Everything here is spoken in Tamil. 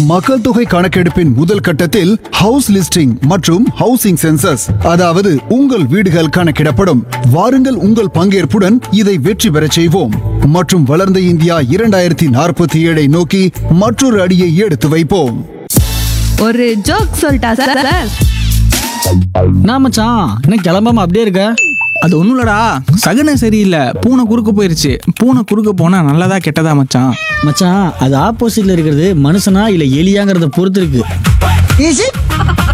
மக்கள் தொகை கணக்கெடுப்பின் முதல் கட்டத்தில் ஹவுஸ் லிஸ்டிங் மற்றும் ஹவுசிங் சென்சஸ் அதாவது உங்கள் வீடுகள் கணக்கிடப்படும் வாருங்கள் உங்கள் பங்கேற்புடன் இதை வெற்றி பெறச் செய்வோம் மற்றும் வளர்ந்த இந்தியா இரண்டாயிரத்தி நாற்பத்தி ஏழை நோக்கி மற்றொரு அடியை எடுத்து வைப்போம் ஒரு ஜோக் சொல்லிட்டா சார் சார் என்ன மச்சான் என்ன கிளம்பாம அப்படியே இருக்க அது ஒன்றும் இல்லடா சகுனம் சரியில்லை பூனை குறுக்க போயிருச்சு பூனை குறுக்க போனா நல்லதா கெட்டதா மச்சான் மச்சான் அது ஆப்போசிட்ல இருக்கிறது மனுஷனா இல்ல எலியாங்கிறத பொறுத்து இருக்கு